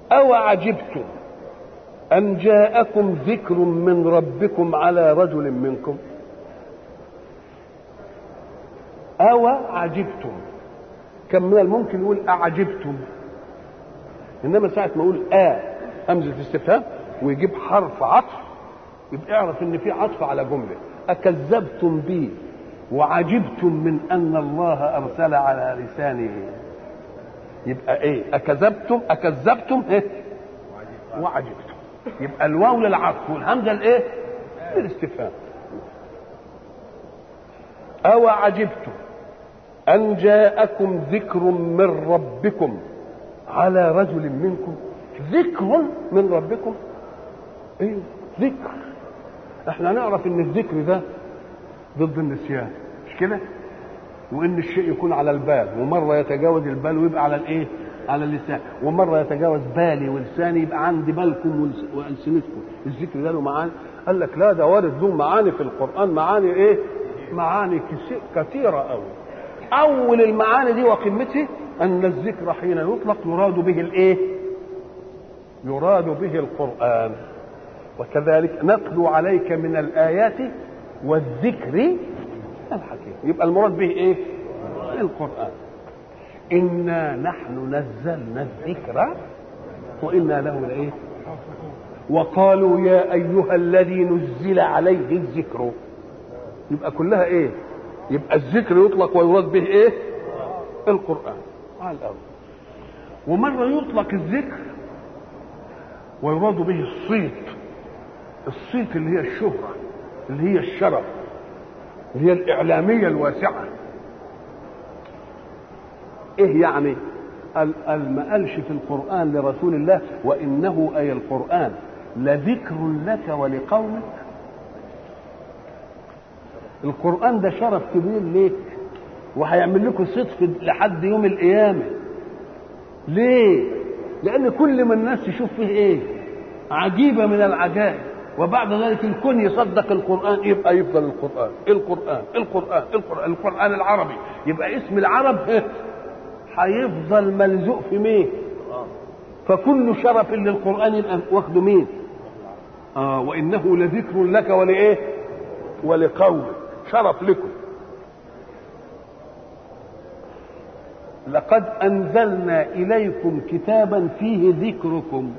أو عجبتم أن جاءكم ذكر من ربكم على رجل منكم أو عجبتم كم من الممكن يقول أعجبتم إنما ساعة ما يقول آ همزة استفهام ويجيب حرف عطف يبقى اعرف إن في عطف على جملة أكذبتم بي وعجبتم من أن الله أرسل على لسانه يبقى إيه أكذبتم أكذبتم إيه وعجبتم يبقى الواو للعطف والهمزة الإيه للاستفهام أو عجبتم أن جاءكم ذكر من ربكم على رجل منكم ذكر من ربكم ايه ذكر احنا نعرف ان الذكر ده ضد النسيان مش كده وان الشيء يكون على البال ومره يتجاوز البال ويبقى على الايه على اللسان ومره يتجاوز بالي ولساني يبقى عند بالكم والسنتكم الذكر ده له معاني قال لك لا ده وارد له معاني في القران معاني ايه معاني كثيره قوي اول المعاني دي وقمته ان الذكر حين يطلق يراد به الايه يراد به القران وكذلك نتلو عليك من الايات والذكر الحكيم يبقى المراد به ايه القران انا نحن نزلنا الذكر وانا له لايه وقالوا يا ايها الذي نزل عليه الذكر يبقى كلها ايه يبقى الذكر يطلق ويراد به ايه القران على الاول ومره يطلق الذكر ويراد به الصيت الصيت اللي هي الشهره اللي هي الشرف اللي هي الاعلاميه الواسعه ايه يعني قال قال ما قالش في القران لرسول الله وانه اي القران لذكر لك ولقومك القرآن ده شرف كبير ليك وهيعمل لكم صدق لحد يوم القيامة ليه؟ لأن كل ما الناس تشوف فيه إيه؟ عجيبة من العجائب وبعد ذلك الكون يصدق القرآن يبقى يفضل القرآن القرآن القرآن القرآن القرآن العربي يبقى اسم العرب هيفضل ملزوق في مين؟ فكل شرف للقرآن يبقى واخده مين؟ آه وإنه لذكر لك ولإيه؟ ولقومك شرف لكم لقد انزلنا اليكم كتابا فيه ذكركم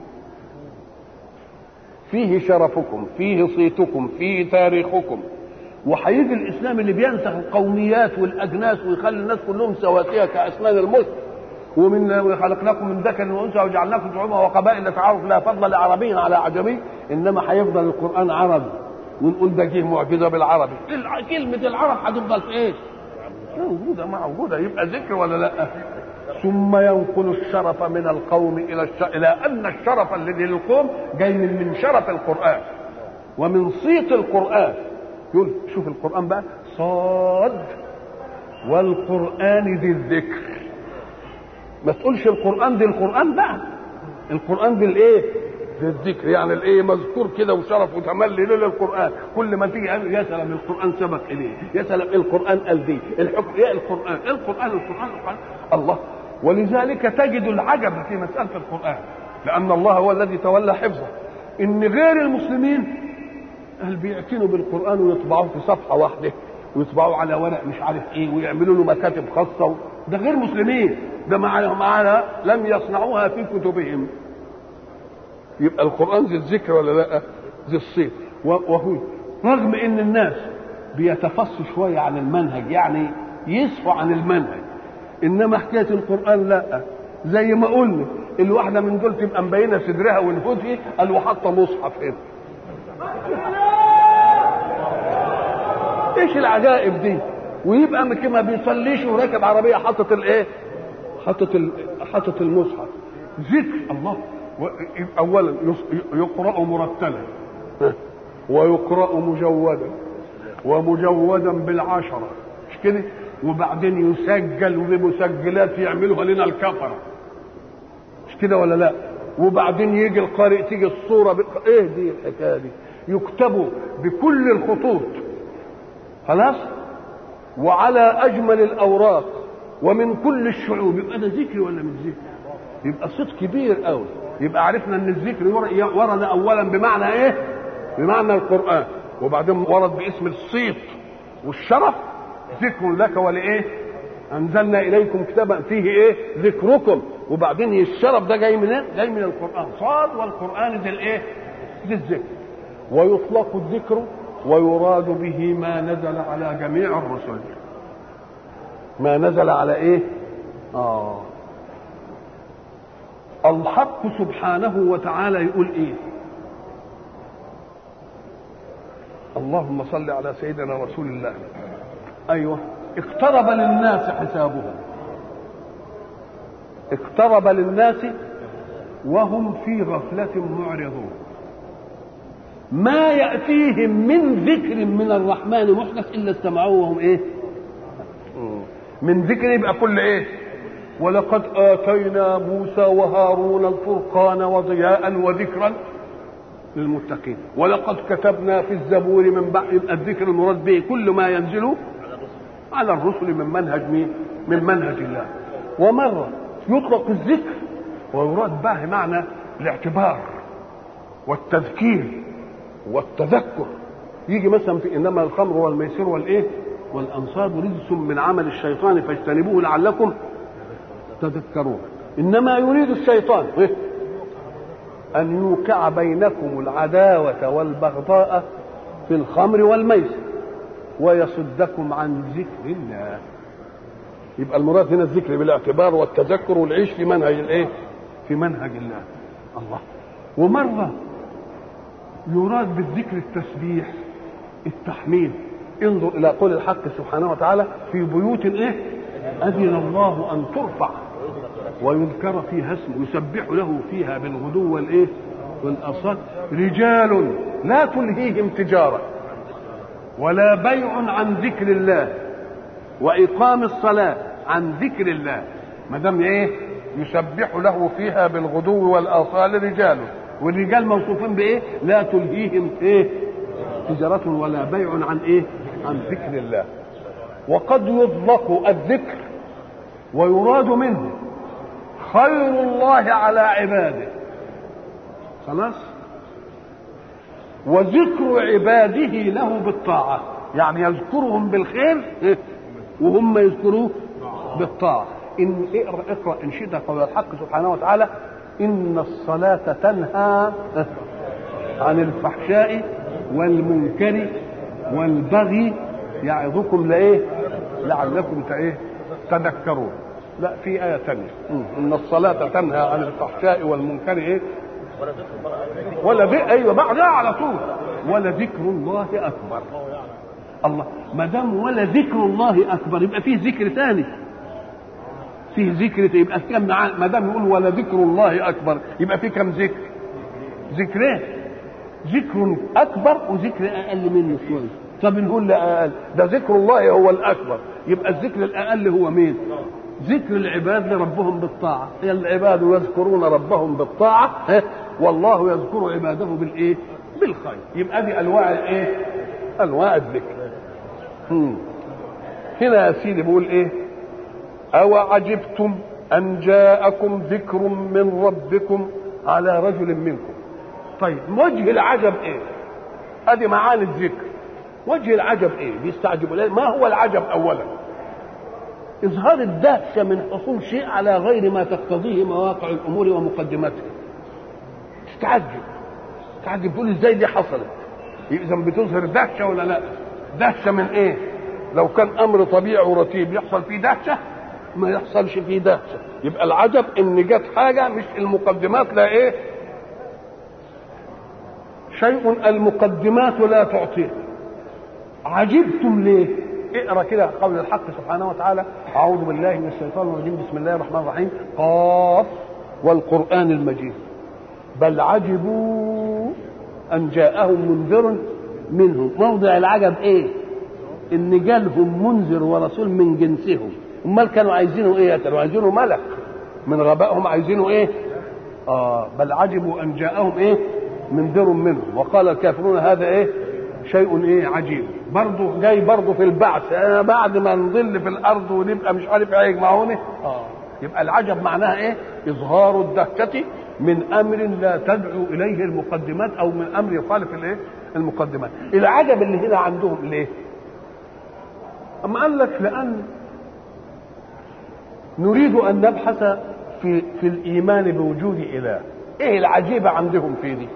فيه شرفكم فيه صيتكم فيه تاريخكم وهيجي الاسلام اللي بينسخ القوميات والاجناس ويخلي الناس كلهم سواسيه كاسنان الملك ومن خلقناكم من ذكر وانثى وجعلناكم شعوبا وقبائل لتعارف لا فضل لعربي على عجمي انما هيفضل القران عربي ونقول ده جه معجزه بالعربي كلمه العرب هتفضل في ايه موجوده موجوده يبقى ذكر ولا لا ثم ينقل الشرف من القوم الى الش... الى ان الشرف الذي للقوم جاي من من شرف القران ومن صيت القران يقول شوف القران بقى صاد والقران ذي الذكر ما تقولش القران دي القران بقى القران دي الايه الذكر يعني الايه مذكور كده وشرف وتملي للقران كل ما تيجي يا سلام القران سبق اليه يا سلام القران قال دي الحكم يا القران القران القران القران الله ولذلك تجد العجب في مساله القران لان الله هو الذي تولى حفظه ان غير المسلمين قال بيعتنوا بالقران ويطبعوه في صفحه واحده ويطبعوه على ورق مش عارف ايه ويعملوا له مكاتب خاصه ده غير مسلمين ده معنا لم يصنعوها في كتبهم يبقى القرآن ذي الذكر ولا لا؟ ذي الصيت وهو رغم ان الناس بيتفصوا شوية عن المنهج يعني يصفوا عن المنهج انما حكاية القرآن لا زي ما قلنا الواحدة من دول تبقى مبينة صدرها ونفوذها قال وحاطة مصحف هنا ايش العجائب دي ويبقى ما بيصليش وراكب عربية حاطط الايه حاطط حاطط المصحف ذكر الله اولا يقرا مرتلا ويقرا مجودا ومجودا بالعشره مش كده وبعدين يسجل وبمسجلات يعملوها لنا الكفره مش كده ولا لا وبعدين يجي القارئ تيجي الصوره بق... ايه دي الحكايه دي يكتبوا بكل الخطوط خلاص وعلى اجمل الاوراق ومن كل الشعوب يبقى ده ذكر ولا مش ذكر يبقى صوت كبير قوي يبقى عرفنا ان الذكر ورد اولا بمعنى ايه بمعنى القران وبعدين ورد باسم الصيت والشرف ذكر لك ولايه انزلنا اليكم كتابا فيه ايه ذكركم وبعدين الشرف ده جاي من ايه جاي من القران صاد والقران ذي الايه ذي الذكر ويطلق الذكر ويراد به ما نزل على جميع الرسل ما نزل على ايه اه الحق سبحانه وتعالى يقول ايه اللهم صل على سيدنا رسول الله ايوه اقترب للناس حسابهم اقترب للناس وهم في غفلة معرضون ما يأتيهم من ذكر من الرحمن محدث إلا استمعوه وهم إيه من ذكر يبقى كل إيه ولقد آتينا موسى وهارون الفرقان وضياء وذكرا للمتقين ولقد كتبنا في الزبور من بعد الذكر المراد به كل ما ينزل على الرسل من منهج مين؟ من منهج الله ومرة يطلق الذكر ويراد به معنى الاعتبار والتذكير والتذكر يجي مثلا في انما الخمر والميسر والايه والانصاب رجس من عمل الشيطان فاجتنبوه لعلكم تذكرون انما يريد الشيطان إيه؟ ان يوقع بينكم العداوه والبغضاء في الخمر والميسر ويصدكم عن ذكر الله يبقى المراد هنا الذكر بالاعتبار والتذكر والعيش في منهج الايه في منهج الله الله ومره يراد بالذكر التسبيح التحميد انظر الى قول الحق سبحانه وتعالى في بيوت ايه اذن الله ان ترفع ويذكر فيها اسمه يسبح له فيها بالغدو والايه والاصال رجال لا تلهيهم تجاره ولا بيع عن ذكر الله واقام الصلاه عن ذكر الله ما دام ايه يسبح له فيها بالغدو والاصال رجال والرجال موصوفين بايه لا تلهيهم ايه تجارة ولا بيع عن ايه عن ذكر الله وقد يطلق الذكر ويراد منه خير الله على عباده خلاص وذكر عباده له بالطاعة يعني يذكرهم بالخير وهم يذكروه بالطاعة إن اقرأ اقرأ إن شئت قول الحق سبحانه وتعالى إن الصلاة تنهى عن الفحشاء والمنكر والبغي يعظكم لإيه؟ لعلكم تإيه؟ تذكرون لا في آية ثانية إن الصلاة تنهى عن الفحشاء والمنكر إيه؟ ولا ذكر أيوه بعدها على طول ولا ذكر الله أكبر الله ما دام ولا ذكر الله أكبر يبقى فيه ذكر ثاني فيه ذكر يبقى كم ما دام يقول ولا ذكر الله اكبر يبقى فيه كم ذكر؟ ذكرين ذكر اكبر وذكر اقل منه شويه طب نقول لا اقل ده ذكر الله هو الاكبر يبقى الذكر الاقل هو مين؟ ذكر العباد لربهم بالطاعه هي العباد يذكرون ربهم بالطاعه والله يذكر عباده بالايه؟ بالخير يبقى دي انواع الايه؟ انواع الذكر هنا يا سيدي بيقول ايه؟ أو عجبتم أن جاءكم ذكر من ربكم على رجل منكم طيب وجه العجب إيه أدي معاني الذكر وجه العجب إيه بيستعجبوا ليه ما هو العجب أولا إظهار الدهشة من حصول شيء على غير ما تقتضيه مواقع الأمور ومقدماتها تتعجب تتعجب تقول إزاي دي حصلت إذا بتظهر دهشة ولا لا دهشة من إيه لو كان أمر طبيعي ورتيب يحصل فيه دهشة ما يحصلش فيه دهشة يبقى العجب ان جت حاجة مش المقدمات لا ايه شيء المقدمات لا تعطيه عجبتم ليه اقرا كده قول الحق سبحانه وتعالى اعوذ بالله من الشيطان الرجيم بسم الله الرحمن الرحيم قاف والقران المجيد بل عجبوا ان جاءهم منذر منهم موضع العجب ايه ان جالهم منذر ورسول من جنسهم امال كانوا عايزينه ايه كانوا عايزينه ملك من غبائهم عايزينه ايه اه بل عجبوا ان جاءهم ايه منذر منهم وقال الكافرون هذا ايه شيء ايه عجيب برضه جاي برضه في البعث آه بعد ما نضل في الارض ونبقى مش عارف ايه يجمعوني اه يبقى العجب معناها ايه اظهار الدهشة من امر لا تدعو اليه المقدمات او من امر يخالف الايه المقدمات العجب اللي هنا عندهم ليه اما قال لك لان نريد ان نبحث في في الايمان بوجود اله ايه العجيبه عندهم في دي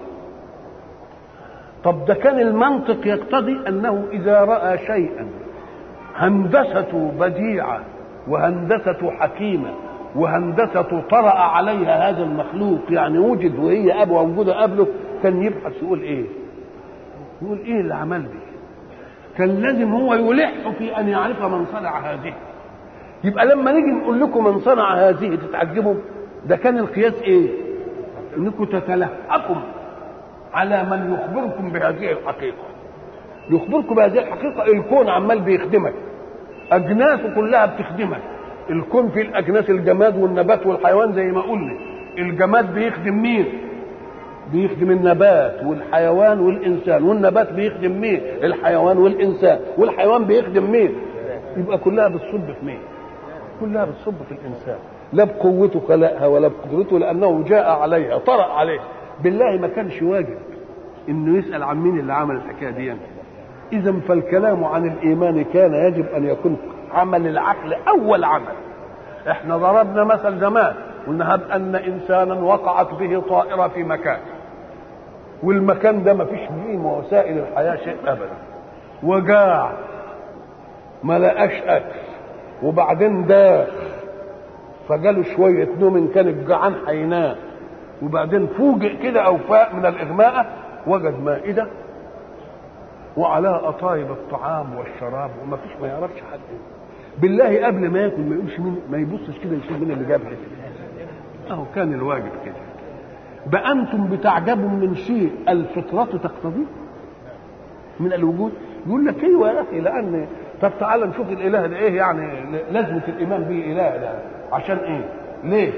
طب ده كان المنطق يقتضي انه اذا راى شيئا هندسه بديعه وهندسه حكيمه وهندسه طرأ عليها هذا المخلوق يعني وجد وهي ابوه موجوده قبله كان يبحث يقول ايه؟ يقول ايه اللي عمل دي؟ كان لازم هو يلح في ان يعرف من صنع هذه يبقى لما نيجي نقول لكم من صنع هذه تتعجبوا ده كان القياس ايه؟ انكم تتلهفوا على من يخبركم بهذه الحقيقة يخبركم بهذه الحقيقة الكون عمال بيخدمك أجناسه كلها بتخدمك الكون في الأجناس الجماد والنبات والحيوان زي ما قلنا الجماد بيخدم مين بيخدم النبات والحيوان والإنسان والنبات بيخدم مين الحيوان والإنسان والحيوان بيخدم مين يبقى كلها بتصب في مين كلها بتصب في الإنسان لا بقوته خلقها ولا بقدرته لأنه جاء عليها طرأ عليه بالله ما كانش واجب انه يسال عن مين اللي عمل الحكايه دي اذا فالكلام عن الايمان كان يجب ان يكون عمل العقل اول عمل احنا ضربنا مثل زمان قلنا هب ان انسانا وقعت به طائره في مكان والمكان ده ما فيش فيه وسائل الحياه شيء ابدا وجاع ما لقاش اكل وبعدين داخ فجاله شويه نوم ان كان الجعان هينام وبعدين فوجئ كده او فاق من الاغماء وجد مائده وعليها قطايب الطعام والشراب وما فيش ما يعرفش حد بالله قبل ما ياكل ما يقولش مين ما يبصش كده يشوف مين اللي جاب اهو كان الواجب كده بقى انتم بتعجبوا من شيء الفطره تقتضيه من الوجود يقول لك ايوه يا اخي لان طب تعال نشوف الاله ده ايه يعني لازمه الايمان به اله ده عشان ايه؟ ليه؟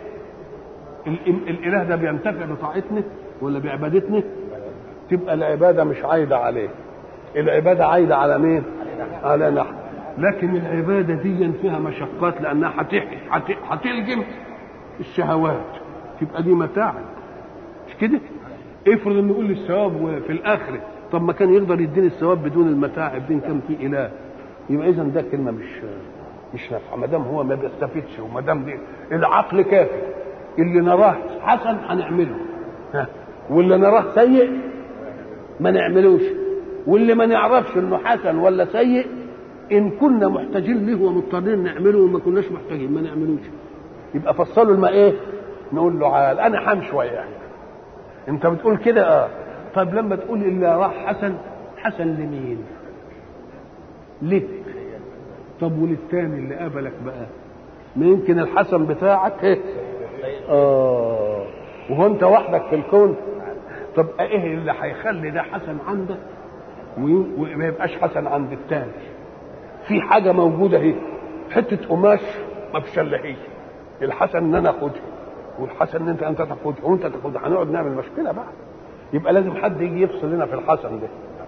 الاله ده بينتفع بطاعتنا ولا بعبادتنا تبقى العباده مش عايده عليه العباده عايده على مين على نحن لكن العباده دي فيها مشقات لانها هتلجم الشهوات تبقى دي متاع مش كده افرض ان نقول الثواب في الاخره طب ما كان يقدر يديني الثواب بدون المتاعب دي كان في اله يبقى اذا ده كلمه مش مش نافعه ما دام هو ما بيستفيدش وما دام دي العقل كافي اللي نراه حسن هنعمله ها واللي نراه سيء ما نعملوش واللي ما نعرفش انه حسن ولا سيء ان كنا محتاجين له ومضطرين نعمله وما كناش محتاجين ما نعملوش يبقى فصلوا الماء ايه نقول له عال انا حام شويه يعني. انت بتقول كده اه طيب لما تقول اللي راح حسن حسن لمين لك طب وللتاني اللي قابلك بقى ما يمكن الحسن بتاعك ايه اه وهو انت وحدك في الكون طب ايه اللي هيخلي ده حسن عندك وما يبقاش حسن عند التاني في حاجه موجوده اهي حته قماش ما فيش الا هي الحسن ان انا اخدها والحسن ان انت انت تاخدها وانت تاخدها هنقعد نعمل مشكله بقى يبقى لازم حد يجي يفصل لنا في الحسن ده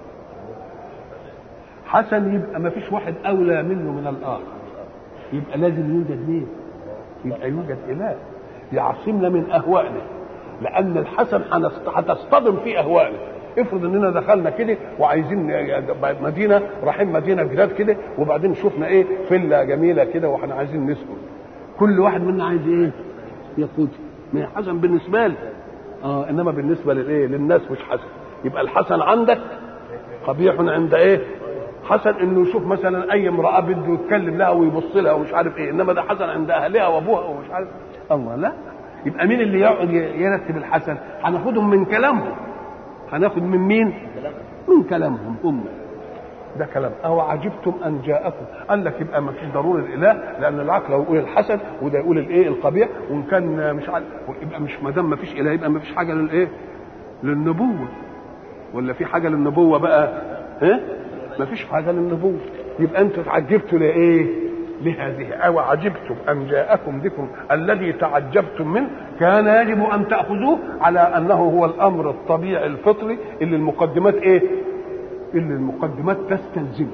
حسن يبقى ما فيش واحد اولى منه من الاخر يبقى لازم يوجد مين يبقى يوجد اله يعصمنا من اهوائنا لان الحسن هتصطدم في اهوائنا افرض اننا دخلنا كده وعايزين مدينه رايحين مدينه جداد كده وبعدين شفنا ايه فيلا جميله كده واحنا عايزين نسكن كل واحد منا عايز ايه يقود ما هي حسن بالنسبه لي اه انما بالنسبه للايه للناس مش حسن يبقى الحسن عندك قبيح عند ايه حسن انه يشوف مثلا اي امراه بده يتكلم لها ويبص لها ومش عارف ايه انما ده حسن عند اهلها وابوها ومش عارف الله لا يبقى مين اللي يقعد يرتب الحسن هناخدهم من كلامهم هناخد من مين من كلامهم هم ده كلام او عجبتم ان جاءكم قال لك يبقى ما فيش ضروري الاله لان العقل يقول الحسن وده يقول الايه القبيح وان كان مش عارف يبقى مش ما دام ما فيش اله يبقى ما فيش حاجه للايه للنبوه ولا في حاجه للنبوه بقى ها ما فيش حاجه للنبوه يبقى انتوا تعجبتوا لايه لهذه او عجبتم ان جاءكم ذكر الذي تعجبتم منه كان يجب ان تاخذوه على انه هو الامر الطبيعي الفطري اللي المقدمات ايه اللي المقدمات تستلزم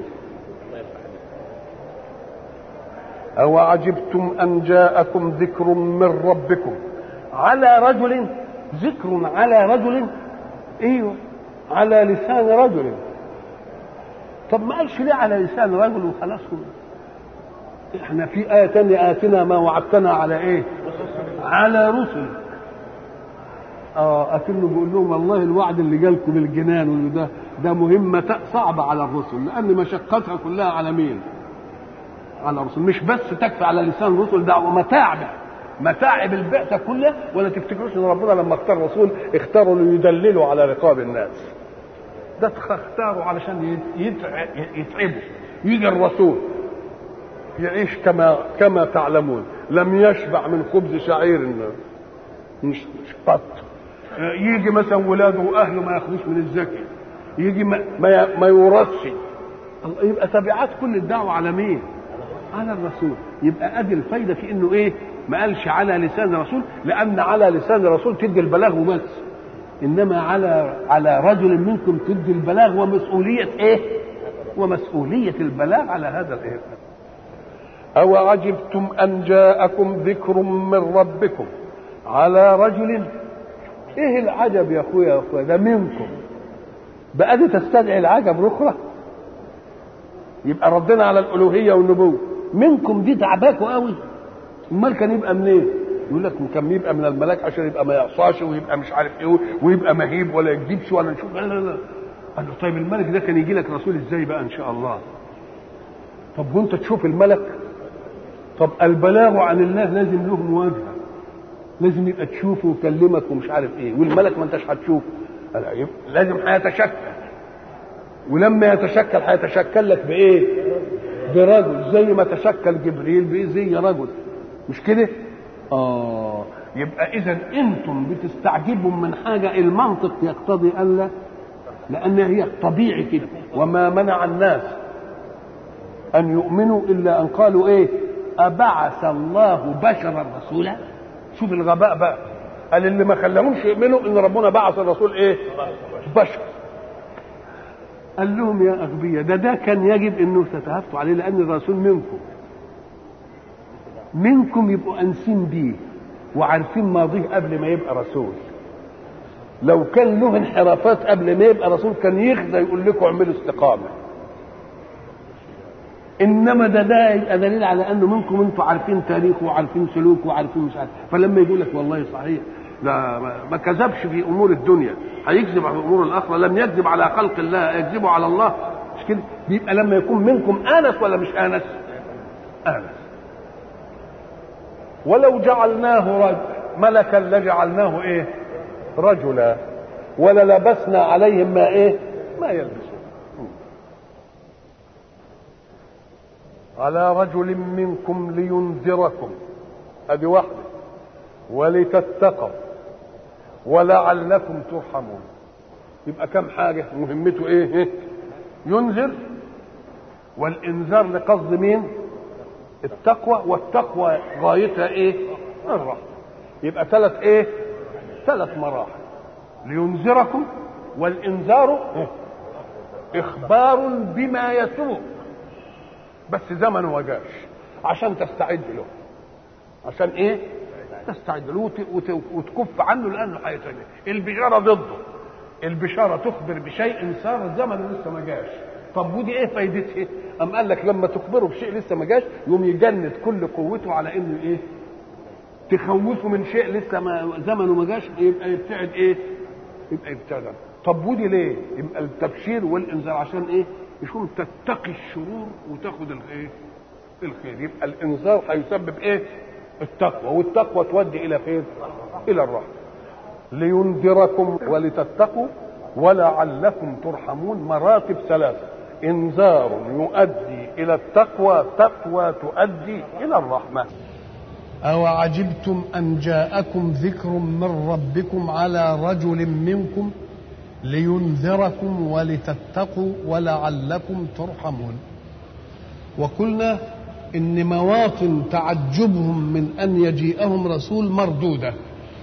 أو عجبتم أن جاءكم ذكر من ربكم على رجل ذكر على رجل ايوه على لسان رجل طب ما قالش ليه على لسان رجل وخلاص احنا في آية تانية آتنا ما وعدتنا على ايه على رسل اه اكنه بيقول لهم والله الوعد اللي جالكم بالجنان ده ده مهمة صعبة على الرسل لأن مشقتها كلها على مين؟ على الرسل مش بس تكفي على لسان الرسل ده ومتاعب متاعب البعثة كلها ولا تفتكروش ان ربنا لما اختار رسول اختاروا ليدللوا على رقاب الناس ده اختاروا علشان يتعبوا يجي الرسول يعيش كما كما تعلمون لم يشبع من خبز شعير مش مش قط يجي مثلا ولاده واهله ما ياخدوش من الزكي يجي ما ما, ما يورثش يبقى تبعات كل الدعوه على مين؟ على الرسول يبقى ادي الفايده في انه ايه؟ ما قالش على لسان الرسول لان على لسان الرسول تدي البلاغ وبس انما على على رجل منكم تدي البلاغ ومسؤوليه ايه؟ ومسؤوليه البلاغ على هذا الايه؟ أو عجبتم أن جاءكم ذكر من ربكم على رجل إيه العجب يا أخويا يا أخويا ده منكم بقى دي تستدعي العجب الأخرى يبقى ردنا على الألوهية والنبوة منكم دي تعباكوا قوي امال كان يبقى منين؟ إيه؟ يقول لك كان يبقى من الملاك عشان يبقى ما يعصاش ويبقى مش عارف ايه ويبقى مهيب ولا يكذبش ولا نشوف لا لا لا قال له طيب الملك ده كان يجي لك رسول ازاي بقى ان شاء الله؟ طب وانت تشوف الملك طب البلاغ عن الله لازم له مواجهه لازم يبقى تشوفه ويكلمك ومش عارف ايه والملك ما انتش هتشوفه لازم هيتشكل ولما يتشكل هيتشكل لك بايه؟ برجل زي ما تشكل جبريل بايه زي رجل مش كده؟ اه يبقى اذا انتم بتستعجبوا من حاجه المنطق يقتضي الا لان هي طبيعي كده وما منع الناس ان يؤمنوا الا ان قالوا ايه؟ أبعث الله بشرا رسولا شوف الغباء بقى قال اللي ما خلاهمش يؤمنوا ان ربنا بعث الرسول ايه بشر قال لهم يا اغبياء ده ده كان يجب انه تتهفتوا عليه لان الرسول منكم منكم يبقوا انسين بيه وعارفين ماضيه قبل ما يبقى رسول لو كان له انحرافات قبل ما يبقى رسول كان يخزى يقول لكم اعملوا استقامه انما ده ده يبقى دليل على انه منكم انتم عارفين تاريخه وعارفين سلوكه وعارفين مش عارف فلما يقول لك والله صحيح ده ما كذبش في امور الدنيا هيكذب على امور الاخره لم يكذب على خلق الله يكذب على الله مش كده بيبقى لما يكون منكم انس ولا مش انس انس ولو جعلناه رجل ملكا لجعلناه ايه رجلا وللبسنا عليهم ما ايه ما يلبسون على رجل منكم لينذركم ادي واحده ولتتقوا ولعلكم ترحمون يبقى كم حاجه مهمته ايه ينذر والانذار لقصد مين التقوى والتقوى غايتها ايه الرحمه يبقى ثلاث ايه ثلاث مراحل لينذركم والانذار اخبار بما يسوء بس زمنه ما جاش عشان تستعد له عشان ايه تستعد له وتكف عنه لانه هيتجه البشاره ضده البشاره تخبر بشيء صار زمنه لسه ما جاش طب ودي ايه فايدتها ام قال لك لما تخبره بشيء لسه ما جاش يقوم يجند كل قوته على انه ايه تخوفه من شيء لسه ما زمنه ما جاش يبقى يبتعد ايه يبقى يبتعد طب ودي ليه يبقى التبشير والانذار عشان ايه يكون تتقي الشرور وتاخد الايه الخير يبقى الانذار هيسبب ايه التقوى والتقوى تودي الى فين الى الرحمه لينذركم ولتتقوا ولعلكم ترحمون مراتب ثلاثه انذار يؤدي الى التقوى تقوى تؤدي الى الرحمه أو عجبتم أن جاءكم ذكر من ربكم على رجل منكم لينذركم ولتتقوا ولعلكم ترحمون وقلنا ان مواطن تعجبهم من ان يجيئهم رسول مردوده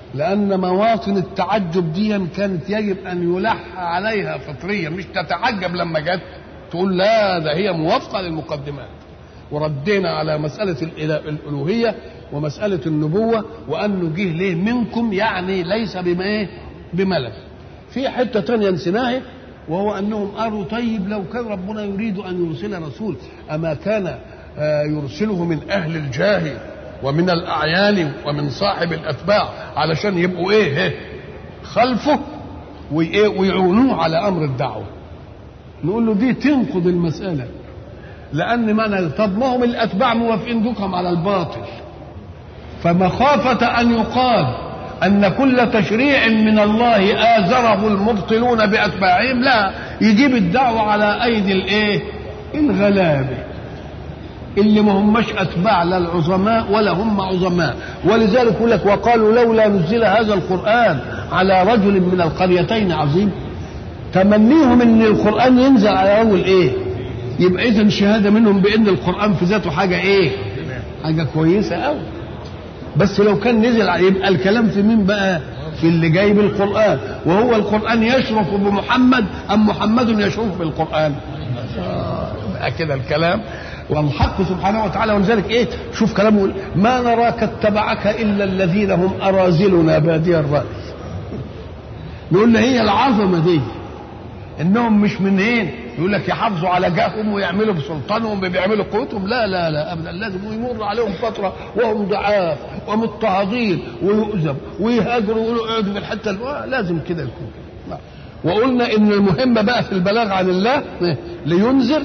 لأن مواطن التعجب دي كانت يجب أن يلح عليها فطريا مش تتعجب لما جت تقول لا ده هي موافقة للمقدمات وردينا على مسألة الألوهية ومسألة النبوة وأنه جه ليه منكم يعني ليس بما إيه بملك في حتة تانية نسيناها وهو أنهم قالوا طيب لو كان ربنا يريد أن يرسل رسول أما كان يرسله من أهل الجاه ومن الأعيان ومن صاحب الأتباع علشان يبقوا إيه خلفه وإيه ويعونوه على أمر الدعوة نقول له دي تنقض المسألة لأن معنى طب ما هم الأتباع موافقين دوكم على الباطل فمخافة أن يقال أن كل تشريع من الله آزره المبطلون بأتباعهم لا يجيب الدعوة على أيدي الإيه؟ الغلابة اللي ما هماش أتباع لا العظماء ولا هم عظماء ولذلك يقول لك وقالوا لولا نزل هذا القرآن على رجل من القريتين عظيم تمنيهم ان القرآن ينزل على رجل ايه يبقى اذا شهاده منهم بان القران في ذاته حاجه ايه حاجه كويسه قوي بس لو كان نزل يبقى الكلام في مين بقى في اللي جايب القران وهو القران يشرف بمحمد ام محمد يشرف بالقران آه بقى كده الكلام والحق سبحانه وتعالى ولذلك ايه شوف كلامه ما نراك اتبعك الا الذين هم اراذلنا بادي الراي نقول له هي العظمه دي انهم مش من هين يقول لك يحافظوا على جاههم ويعملوا بسلطانهم بيعملوا قوتهم لا لا لا ابدا لازم يمر عليهم فتره وهم ضعاف ومضطهدين ويؤذب ويهاجروا ويقولوا اقعدوا في الحته لازم كده يكون وقلنا ان المهمه بقى في البلاغ عن الله لينذر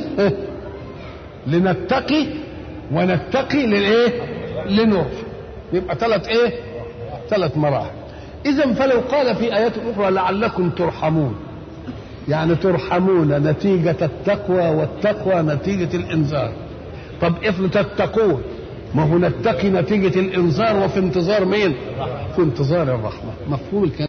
لنتقي ونتقي للايه؟ لنرجع يبقى ثلاث ايه؟ ثلاث مراحل اذا فلو قال في ايات اخرى لعلكم ترحمون يعني ترحمون نتيجة التقوى والتقوى نتيجة الإنذار طب افرض تتقون ما هو نتقي نتيجة الإنذار وفي انتظار مين؟ في انتظار الرحمة مفهوم الكلام